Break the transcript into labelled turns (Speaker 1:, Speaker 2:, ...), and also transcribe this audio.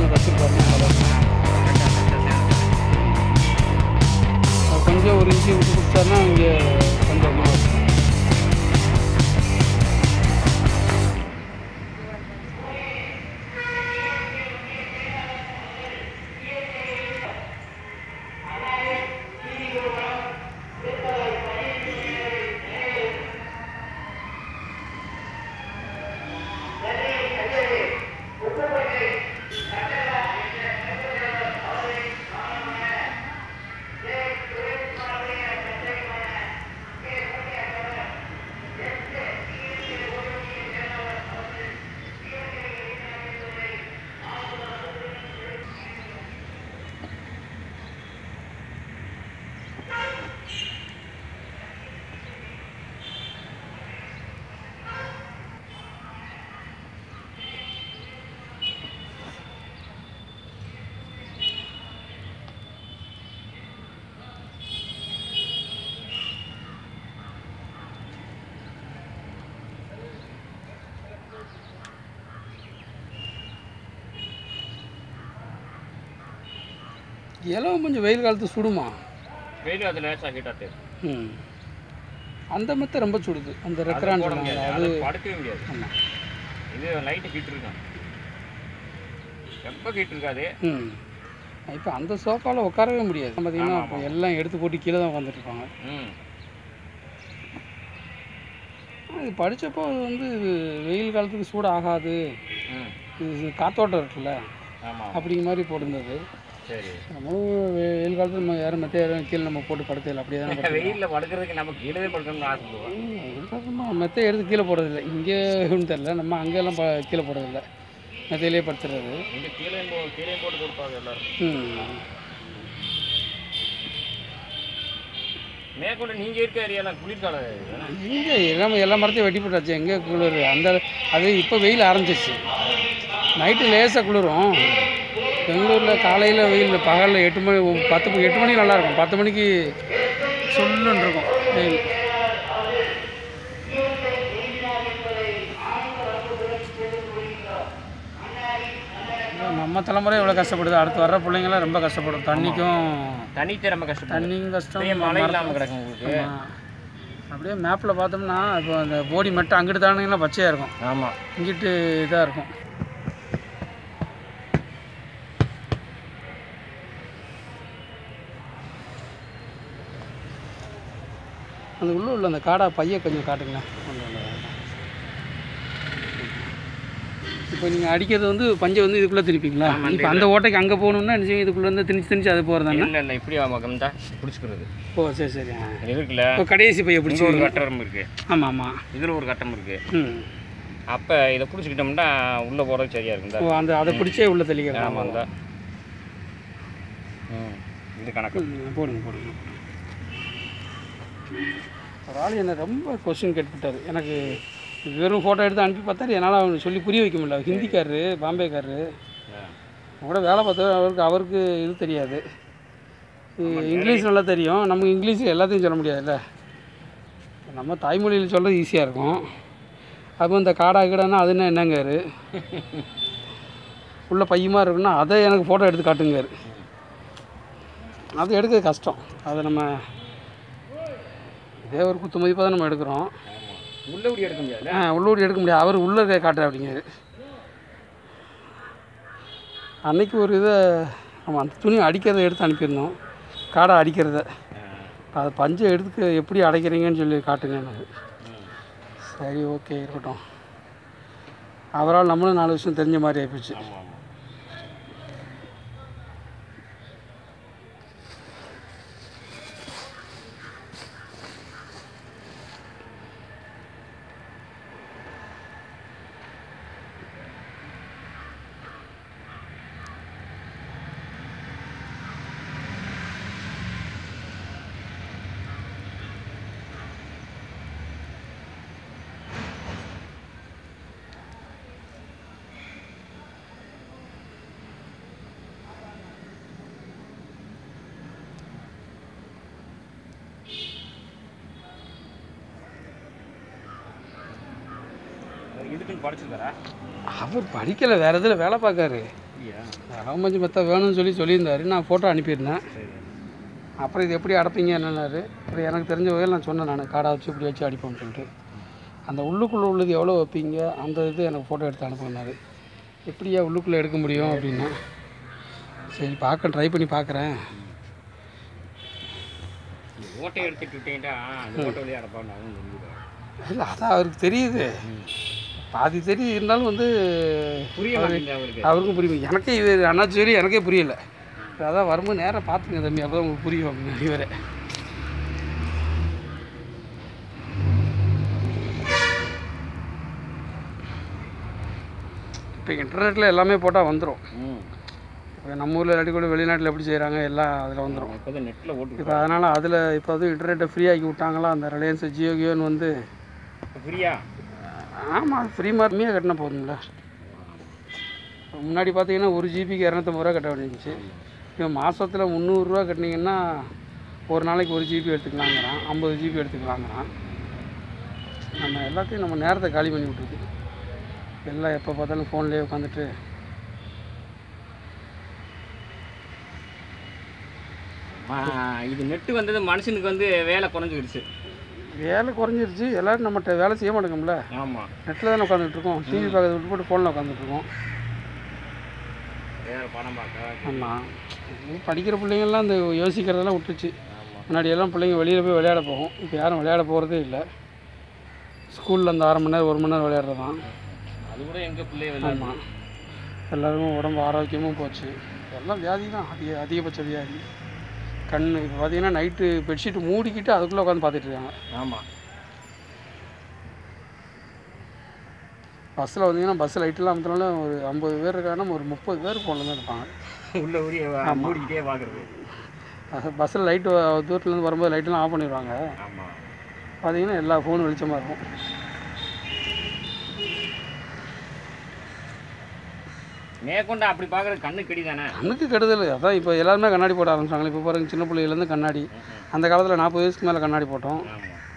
Speaker 1: அங்கே வச்சுருப்பாரு கொஞ்சம் ஒரு இன்ச்சு விட்டு கொடுத்தாருன்னா இங்கே கொஞ்சம் அதிகமாக இருக்கும் இலவு கொஞ்சம் வெயில் காலத்து சுடுமா
Speaker 2: வெயில் அது லேசாக ஹீட்டாக தெரியும்
Speaker 1: ம் அந்த மெத்தை ரொம்ப சுடுது அந்த ரெக்கரான்
Speaker 2: போட
Speaker 1: சொன்னாங்க
Speaker 2: முடியாது
Speaker 1: அது
Speaker 2: அது படுக்கவே முடியாது
Speaker 1: ஆமாம்
Speaker 2: இது லைட்டு ஹீட் இருக்கும் ரொம்ப ஹீட் இருக்காது
Speaker 1: ம் இப்போ அந்த சோஃபாவில் உட்காரவே முடியாது பார்த்தீங்கன்னா
Speaker 2: ஆமா,
Speaker 1: இப்போ எல்லாம் எடுத்து போட்டு கீழே தான் உட்காந்துட்டு இருப்பாங்க
Speaker 2: ம்
Speaker 1: இது படித்தப்போ அது வந்து இது வெயில் காலத்துக்கு சூடு ஆகாது
Speaker 2: ம்
Speaker 1: இது காத்தோட்டம் இருக்குல்ல
Speaker 2: ஆமாம்
Speaker 1: அப்படிங்கிற மாதிரி போட்டிருந்தது
Speaker 2: சரி
Speaker 1: நம்மளும் வெ- வெயில் காலத்தில் நம்ம யாரும் மெத்த யாரும் கீழே நம்ம போட்டு படுத்தல அப்படியே தான் படுத்துக்கிறோம்.
Speaker 2: வெயிலில் படுக்கிறதுக்கு நம்ம கீழே படுக்கணும்னு ஆசைப்படுவோம்
Speaker 1: ம், வெயில் காலத்துல நம்ம மெத்தை எடுத்து கீழே போடுறதில்ல இங்கே தெரில நம்ம அங்கெல்லாம் ப கீழே போடுறதில்ல மெத்தையிலே படுத்துறது
Speaker 2: இங்கே கீழே போ கீழே போட்டு கொடுப்பாங்க எல்லாரும்
Speaker 1: ம்
Speaker 2: மேற்கொண்டு நீங்கள் இருக்க ஏரியாலாம் குளிர்காலம் இதுதானே?
Speaker 1: இங்கே எல்லாமே எல்லா மரத்தையும் வெட்டி போட்டாச்சு எங்கே குளிர் அந்த அது இப்போ வெயில் ஆரம்பிச்சிச்சு நைட்டு லேசாக குளிரும் பெங்களூரில் காலையில் வெயில் பகலில் எட்டு மணி ஒ- பத்து மணி எட்டு மணிக்கு நல்லா இருக்கும் பத்து மணிக்கு சொல்லுன்னு இருக்கும் வெயில் நம்ம தலைமுறை எவ்வளோ கஷ்டப்படுது அடுத்து வர்ற பிள்ளைங்களாம் ரொம்ப கஷ்டப்படும் தண்ணிக்கும்
Speaker 2: தண்ணிக்கு ரொம்ப கஷ்டப்படும்
Speaker 1: தண்ணியும் கஷ்டம்
Speaker 2: பெரிய மழை
Speaker 1: மரத்து-
Speaker 2: இல்லாமல் கிடக்கும் உங்களுக்கு
Speaker 1: ஆமா. அப்படியே மேப்பில் பார்த்தோம்னா இப்போ அந்த போடி மட்டும் அங்கிட்டு தானீங்கன்னா பச்சையாக இருக்கும்
Speaker 2: ஆமாம்
Speaker 1: இங்கிட்டு இதாக இருக்கும் அந்த உள்ள உள்ள அந்த காடா பைய கொஞ்சம் காட்டுங்களேன் உள்ள உள்ள. இப்போ நீங்கள் அடிக்கிறது வந்து பஞ்சை வந்து இதுக்குள்ளே திணிப்பீங்களா
Speaker 2: ஆமா,
Speaker 1: இப்போ அந்த ஓட்டைக்கு அங்கே போகணுன்னா என்ன செய்யும் இதுக்குள்ளே இருந்து திணிச்சு திணிச்சு அது போகிறதாண்ணா
Speaker 2: இல்லை இல்லை இப்படி ஆமாம் தான் பிடிச்சிக்கிறது
Speaker 1: ஓ சரி சரி ஆ.
Speaker 2: இது இருக்குல்ல
Speaker 1: இப்போ கடைசி பைய
Speaker 2: இங்கே
Speaker 1: பிடிச்சி
Speaker 2: ஒரு கட்டம் இருக்குது
Speaker 1: ஆமாம் ஆமாம்
Speaker 2: இதில் ஒரு கட்டம் இருக்குது
Speaker 1: ம்
Speaker 2: அப்போ இதை பிடிச்சிக்கிட்டோம்னா உள்ளே போகிறது சரியாக இருக்கும்
Speaker 1: ஓ அந்த அதை பிடிச்சே உள்ள தெளிக்கிறது
Speaker 2: ஆமாம் தான் ம் இது கணக்கு
Speaker 1: ம், போடுங்க போடுங்க ஒரு ஆள் என்னை ரொம்ப கொஸ்டின் கேட்டுவிட்டார் எனக்கு வெறும் ஃபோட்டோ எடுத்து அனுப்பி பார்த்தாரு என்னால் அவனுக்கு சொல்லி புரிய வைக்க முடியல ஹிந்திக்காரரு பாம்பேக்காரரு கூட வேலை பார்த்தவர் அவருக்கு அவருக்கு இது தெரியாது இ- இங்கிலீஷ் நல்லா தெரியும் நமக்கு இங்கிலீஷ் எல்லாத்தையும் சொல்ல முடியாதுல்ல நம்ம தாய்மொழியில் சொல்கிறது ஈஸியாக இருக்கும் அப்போ இந்த காடா கீடானா அது என்ன என்னங்காரு உள்ள பையமாக இருக்குன்னா அதை எனக்கு ஃபோட்டோ எடுத்து காட்டுங்காரு அது எடுக்கிறது கஷ்டம் அதை நம்ம இதே ஒரு குத்து மதிப்பாக தான் நம்ம எடுக்கிறோம்
Speaker 2: உள்ளே இப்படி எடுக்க முடியாதுல்ல
Speaker 1: ஆ உள்ளூர் எடுக்க முடியாது அவர் உள்ள இருக்க காட்டுற அப்படிங்காரு அன்னைக்கு ஒரு இதை நம்ம அந்த துணி அடிக்கிறத எடுத்து அனுப்பியிருந்தோம் காடை அடிக்கிறத அதை பஞ்சை எடுத்து எப்படி அடைக்கிறீங்கன்னு சொல்லி காட்டுங்க எனக்கு சரி ஓகே இருக்கட்டும் அவரால் நம்மளும் நாலு விஷயம் தெரிஞ்ச மாதிரி ஆயிப்போச்சு
Speaker 2: ஆமாம் ஆமாம் இதுக்குன்னு படிச்சிருக்காரா
Speaker 1: அவர் படிக்கலை வேறு இதில் வேலை பார்க்காரு
Speaker 2: அப்படியா
Speaker 1: ரவம் பஞ்சு மெத்தை வேணும்னு சொல்லி சொல்லியிருந்தாரு நான் ஃபோட்டோ அனுப்பியிருந்தேன்
Speaker 2: சரி
Speaker 1: அப்புறம் இது எப்படி அடைப்பீங்க என்னன்னாரு அப்புறம் எனக்கு தெரிஞ்ச வகையில் நான் சொன்னேன் நான் காடை வச்சு இப்படி வச்சு அடிப்போம்னு சொல்லிட்டு அந்த உள்ளுக்குள்ளே உள்ளது எவ்வளோ வைப்பீங்க அந்த இது எனக்கு ஃபோட்டோ எடுத்து அனுப்புனாரு எப்படியா உள்ளுக்குள்ளே எடுக்க முடியும் அப்படின்னா சரி பார்க்க ட்ரை பண்ணி பார்க்குறேன்
Speaker 2: இந்த ஓட்டை எடுத்துட்டு விட்டீங்கடா அந்த ஓட்டை வழியாக அடப்பான்னு அவன் சொல்லிடுவான்
Speaker 1: இல்லை அதான் அவருக்கு தெரியுது பாதி தெரியுது இருந்தாலும் வந்து
Speaker 2: புரிய மாட்டேங்குது அவருக்கு
Speaker 1: அவருக்கும் புரியும் எனக்கே இது அண்ணாச்சி வரையும் எனக்கே புரியல அதான் வரும்போது நேராக பார்த்துங்க தம்பி அப்போ உங்களுக்கு புரியும் அப்படின்னு இவரே இப்போ இன்டர்நெட்டில் எல்லாமே போட்டால் வந்துடும்
Speaker 2: ம்
Speaker 1: இப்போ நம்ம ஊரில் இல்லாட்டி கூட வெளிநாட்டில் எப்படி செய்கிறாங்க எல்லாம் அதில் வந்துடும்
Speaker 2: இப்போ தான் நெட்டில் ஓட்டு
Speaker 1: இப்போ அதனால் அதில் இப்போ வந்து இன்டர்நெட்டை ஃப்ரீ ஆக்கி விட்டாங்களா அந்த ரிலையன்ஸ் ஜியோ கியோன்னு வந்து
Speaker 2: ஃப்ரீயா
Speaker 1: ஆமாம் ஃப்ரீ கம்மியாக கட்டினா போதுங்களா முன்னாடி பார்த்தீங்கன்னா ஒரு ஜிபிக்கு இரநூத்தம்பது ரூபா கட்ட வேண்டியிருந்துச்சு இப்போ மாதத்தில் முந்நூறுரூவா கட்டினீங்கன்னா ஒரு நாளைக்கு ஒரு ஜிபி எடுத்துக்கலாங்கிறான் ஐம்பது ஜிபி எடுத்துக்கலாங்கிறான் நம்ம எல்லாத்தையும் நம்ம நேரத்தை காலி பண்ணி விட்டுருக்கு எல்லாம் எப்போ பார்த்தாலும் ஃபோன்லேயே உட்காந்துட்டு
Speaker 2: ஆ, இது நெட்டு வந்தது மனுஷனுக்கு வந்து வேலை குறைஞ்சிருச்சு
Speaker 1: வேலை குறைஞ்சிருச்சு எல்லோரும் நம்மகிட்ட வேலை செய்ய மாட்டேங்கும்ல
Speaker 2: ஆமாம்
Speaker 1: நெட்டில் தானே உட்காந்துட்டு இருக்கோம் டிவி பார்க்கறது விட்டு போட்டு ஃபோனில் உட்காந்துட்டு இருக்கோம்
Speaker 2: வேறு படம் பார்க்க
Speaker 1: ஆமாம் படிக்கிற பிள்ளைங்கள்லாம் இந்த யோசிக்கிறதெல்லாம் விட்டுச்சு
Speaker 2: ஆமாம்
Speaker 1: முன்னாடி எல்லாம் பிள்ளைங்க வெளியில் போய் விளையாட போகும் இப்போ யாரும் விளையாட போகிறதே இல்லை ஸ்கூலில் அந்த அரை மணி நேரம் ஒரு மணி நேரம் விளையாடுறது தான்
Speaker 2: அது கூட எங்கள் பிள்ளைய விளையாடு
Speaker 1: ஆமாம் எல்லாருக்கும் உடம்பு ஆரோக்கியமும் போச்சு எல்லாம் வியாதி தான் அதிக அதிகபட்ச வியாதி கண் இப்போ பார்த்தீங்கன்னா நைட்டு பெட்ஷீட் மூடிக்கிட்டு அதுக்குள்ளே உட்காந்து பார்த்துட்டு இருக்காங்க
Speaker 2: ஆமாம்
Speaker 1: பஸ்ஸில் வந்தீங்கன்னா பஸ் லைட்டெல்லாம் அமுத்தினாலும் ஒரு ஐம்பது பேர் இருக்காங்கன்னா ஒரு முப்பது பேர் ஃபோனில் தான் இருப்பாங்க
Speaker 2: உள்ள ஊரிய மூடிக்கிட்டே பார்க்குறது
Speaker 1: பஸ்ஸில் லைட்டு தூரத்துலேருந்து வரும்போது லைட்டெல்லாம் ஆஃப் பண்ணிடுவாங்க
Speaker 2: ஆமாம்
Speaker 1: பார்த்தீங்கன்னா எல்லா ஃபோனும் வெளிச்சமாக இருக்கும்
Speaker 2: மேற்கொண்டு அப்படி பார்க்குறது கண்ணு கெடி தானே
Speaker 1: கண்ணுக்கு கெடுதல் அதான் இப்போ எல்லாருமே கண்ணாடி போட ஆரம்பிச்சாங்களே இப்போ பாருங்க சின்ன பிள்ளையிலேருந்து கண்ணாடி அந்த காலத்தில் நாற்பது வயசுக்கு மேலே கண்ணாடி போட்டோம்
Speaker 2: ஆமாம்